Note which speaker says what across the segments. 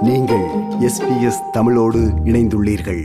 Speaker 1: நீங்கள் எஸ்பிஎஸ் தமிழோடு இணைந்துள்ளீர்கள்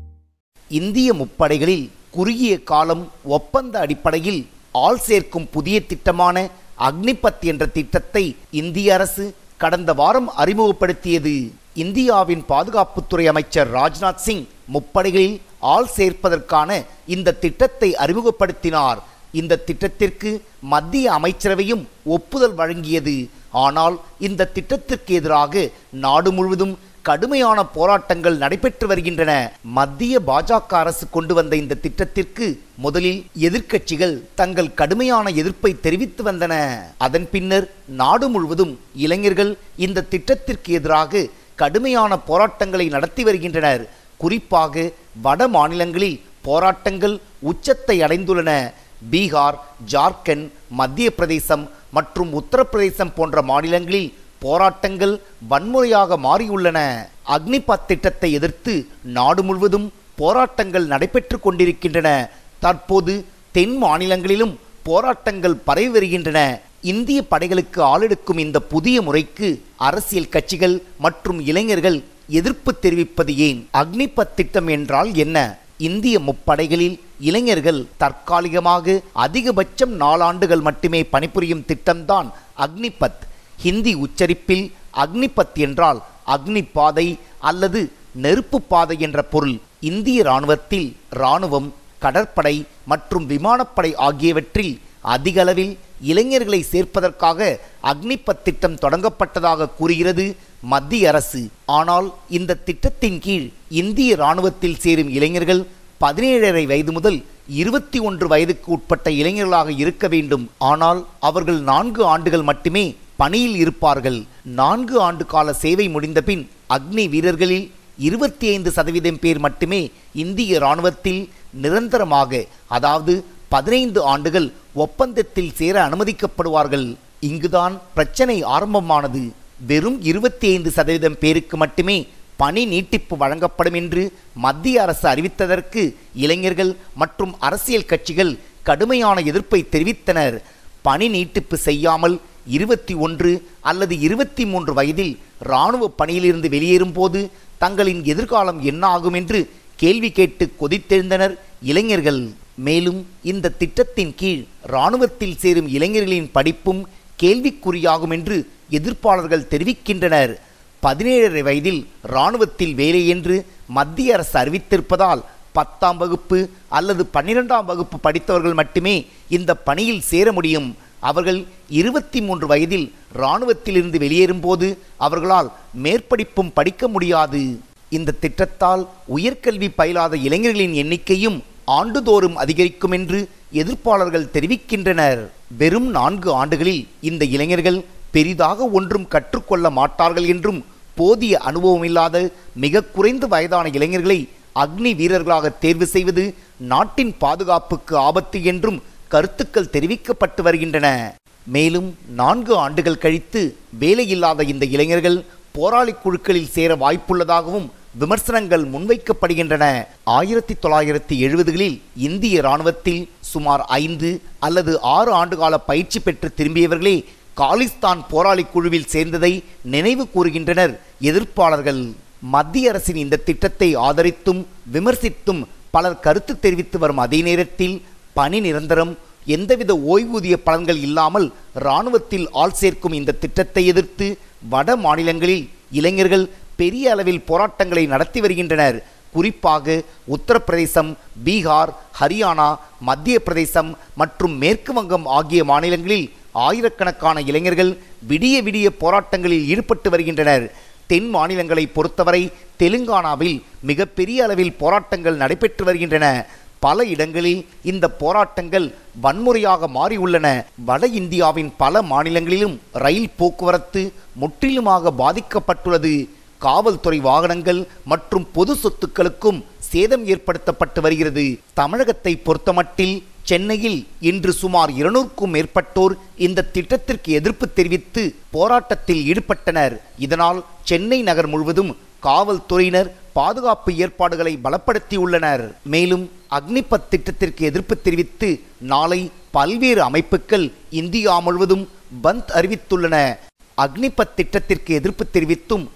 Speaker 2: இந்திய முப்படைகளில் குறுகிய காலம் ஒப்பந்த அடிப்படையில் ஆள் சேர்க்கும் புதிய திட்டமான அக்னிபத் என்ற திட்டத்தை இந்திய அரசு கடந்த வாரம் அறிமுகப்படுத்தியது இந்தியாவின் பாதுகாப்புத்துறை அமைச்சர் ராஜ்நாத் சிங் முப்படைகளில் ஆள் சேர்ப்பதற்கான இந்த திட்டத்தை அறிமுகப்படுத்தினார் இந்த திட்டத்திற்கு மத்திய அமைச்சரவையும் ஒப்புதல் வழங்கியது ஆனால் இந்த திட்டத்திற்கு எதிராக நாடு முழுவதும் கடுமையான போராட்டங்கள் நடைபெற்று வருகின்றன மத்திய பாஜக அரசு கொண்டு வந்த இந்த திட்டத்திற்கு முதலில் எதிர்க்கட்சிகள் தங்கள் கடுமையான எதிர்ப்பை தெரிவித்து வந்தன அதன் பின்னர் நாடு முழுவதும் இளைஞர்கள் இந்த திட்டத்திற்கு எதிராக கடுமையான போராட்டங்களை நடத்தி வருகின்றனர் குறிப்பாக வட மாநிலங்களில் போராட்டங்கள் உச்சத்தை அடைந்துள்ளன பீகார் ஜார்க்கண்ட் மத்திய பிரதேசம் மற்றும் உத்தரப்பிரதேசம் போன்ற மாநிலங்களில் போராட்டங்கள் வன்முறையாக மாறியுள்ளன அக்னிபத் திட்டத்தை எதிர்த்து நாடு முழுவதும் போராட்டங்கள் நடைபெற்று கொண்டிருக்கின்றன தற்போது தென் மாநிலங்களிலும் போராட்டங்கள் பரவி வருகின்றன இந்திய படைகளுக்கு ஆளெடுக்கும் இந்த புதிய முறைக்கு அரசியல் கட்சிகள் மற்றும் இளைஞர்கள் எதிர்ப்பு தெரிவிப்பது ஏன் அக்னிபத் திட்டம் என்றால் என்ன இந்திய முப்படைகளில் இளைஞர்கள் தற்காலிகமாக அதிகபட்சம் நாலாண்டுகள் மட்டுமே பணிபுரியும் திட்டம்தான் அக்னிபத் ஹிந்தி உச்சரிப்பில் அக்னிபத் என்றால் அக்னி பாதை அல்லது நெருப்பு பாதை என்ற பொருள் இந்திய இராணுவத்தில் இராணுவம் கடற்படை மற்றும் விமானப்படை ஆகியவற்றில் அதிக அளவில் இளைஞர்களை சேர்ப்பதற்காக அக்னிபத் திட்டம் தொடங்கப்பட்டதாக கூறுகிறது மத்திய அரசு ஆனால் இந்த திட்டத்தின் கீழ் இந்திய இராணுவத்தில் சேரும் இளைஞர்கள் பதினேழரை வயது முதல் இருபத்தி ஒன்று வயதுக்கு உட்பட்ட இளைஞர்களாக இருக்க வேண்டும் ஆனால் அவர்கள் நான்கு ஆண்டுகள் மட்டுமே பணியில் இருப்பார்கள் நான்கு ஆண்டு கால சேவை முடிந்த பின் அக்னி வீரர்களில் இருபத்தி ஐந்து சதவீதம் பேர் மட்டுமே இந்திய இராணுவத்தில் நிரந்தரமாக அதாவது பதினைந்து ஆண்டுகள் ஒப்பந்தத்தில் சேர அனுமதிக்கப்படுவார்கள் இங்குதான் பிரச்சனை ஆரம்பமானது வெறும் இருபத்தி ஐந்து சதவீதம் பேருக்கு மட்டுமே பணி நீட்டிப்பு வழங்கப்படும் என்று மத்திய அரசு அறிவித்ததற்கு இளைஞர்கள் மற்றும் அரசியல் கட்சிகள் கடுமையான எதிர்ப்பை தெரிவித்தனர் பணி நீட்டிப்பு செய்யாமல் இருபத்தி ஒன்று அல்லது இருபத்தி மூன்று வயதில் இராணுவ பணியிலிருந்து வெளியேறும் போது தங்களின் எதிர்காலம் என்ன ஆகும் என்று கேள்வி கேட்டு கொதித்தெழுந்தனர் இளைஞர்கள் மேலும் இந்த திட்டத்தின் கீழ் இராணுவத்தில் சேரும் இளைஞர்களின் படிப்பும் கேள்விக்குறியாகும் என்று எதிர்ப்பாளர்கள் தெரிவிக்கின்றனர் பதினேழரை வயதில் இராணுவத்தில் வேலை என்று மத்திய அரசு அறிவித்திருப்பதால் பத்தாம் வகுப்பு அல்லது பன்னிரெண்டாம் வகுப்பு படித்தவர்கள் மட்டுமே இந்த பணியில் சேர முடியும் அவர்கள் இருபத்தி மூன்று வயதில் இராணுவத்திலிருந்து வெளியேறும்போது அவர்களால் மேற்படிப்பும் படிக்க முடியாது இந்த திட்டத்தால் உயர்கல்வி பயிலாத இளைஞர்களின் எண்ணிக்கையும் ஆண்டுதோறும் அதிகரிக்கும் என்று எதிர்ப்பாளர்கள் தெரிவிக்கின்றனர் வெறும் நான்கு ஆண்டுகளில் இந்த இளைஞர்கள் பெரிதாக ஒன்றும் கற்றுக்கொள்ள மாட்டார்கள் என்றும் போதிய அனுபவமில்லாத மிக குறைந்த வயதான இளைஞர்களை அக்னி வீரர்களாக தேர்வு செய்வது நாட்டின் பாதுகாப்புக்கு ஆபத்து என்றும் கருத்துக்கள் தெரிவிக்கப்பட்டு வருகின்றன மேலும் நான்கு ஆண்டுகள் கழித்து வேலையில்லாத இந்த இளைஞர்கள் போராளி குழுக்களில் சேர வாய்ப்புள்ளதாகவும் விமர்சனங்கள் முன்வைக்கப்படுகின்றன ஆயிரத்தி தொள்ளாயிரத்தி எழுபதுகளில் இந்திய இராணுவத்தில் சுமார் ஐந்து அல்லது ஆறு ஆண்டுகால பயிற்சி பெற்று திரும்பியவர்களே காலிஸ்தான் போராளி குழுவில் சேர்ந்ததை நினைவு கூறுகின்றனர் எதிர்ப்பாளர்கள் மத்திய அரசின் இந்த திட்டத்தை ஆதரித்தும் விமர்சித்தும் பலர் கருத்து தெரிவித்து வரும் அதே நேரத்தில் பணி நிரந்தரம் எந்தவித ஓய்வூதிய பலன்கள் இல்லாமல் இராணுவத்தில் ஆள் சேர்க்கும் இந்த திட்டத்தை எதிர்த்து வட மாநிலங்களில் இளைஞர்கள் பெரிய அளவில் போராட்டங்களை நடத்தி வருகின்றனர் குறிப்பாக உத்தரப்பிரதேசம் பீகார் ஹரியானா மத்திய பிரதேசம் மற்றும் மேற்கு வங்கம் ஆகிய மாநிலங்களில் ஆயிரக்கணக்கான இளைஞர்கள் விடிய விடிய போராட்டங்களில் ஈடுபட்டு வருகின்றனர் தென் மாநிலங்களை பொறுத்தவரை தெலுங்கானாவில் மிகப்பெரிய அளவில் போராட்டங்கள் நடைபெற்று வருகின்றன பல இடங்களில் இந்த போராட்டங்கள் வன்முறையாக மாறியுள்ளன வட இந்தியாவின் பல மாநிலங்களிலும் ரயில் போக்குவரத்து முற்றிலுமாக பாதிக்கப்பட்டுள்ளது காவல்துறை வாகனங்கள் மற்றும் பொது சொத்துக்களுக்கும் சேதம் ஏற்படுத்தப்பட்டு வருகிறது தமிழகத்தை பொறுத்தமட்டில் சென்னையில் இன்று சுமார் இருநூறுக்கும் மேற்பட்டோர் இந்த திட்டத்திற்கு எதிர்ப்பு தெரிவித்து போராட்டத்தில் ஈடுபட்டனர் இதனால் சென்னை நகர் முழுவதும் காவல்துறையினர் பாதுகாப்பு ஏற்பாடுகளை பலப்படுத்தியுள்ளனர் மேலும் அக்னிபத் திட்டத்திற்கு எதிர்ப்பு தெரிவித்து நாளை பல்வேறு அமைப்புகள் இந்தியா முழுவதும் பந்த் அறிவித்துள்ளன அக்னிபத் திட்டத்திற்கு எதிர்ப்பு தெரிவித்தும்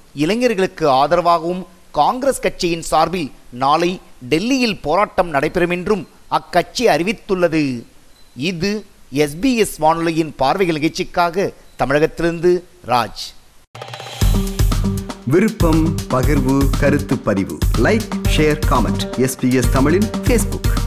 Speaker 2: இளைஞர்களுக்கு ஆதரவாகவும் காங்கிரஸ் கட்சியின் சார்பில் நாளை டெல்லியில் போராட்டம் நடைபெறும் என்றும் அக்கட்சி அறிவித்துள்ளது இது எஸ்பிஎஸ் வானொலியின் பார்வைகள் நிகழ்ச்சிக்காக தமிழகத்திலிருந்து ராஜ்
Speaker 1: விருப்பம் பகிர்வு கருத்து பதிவு லைக் ஷேர் காமெண்ட் எஸ்பிஎஸ் தமிழின் ஃபேஸ்புக்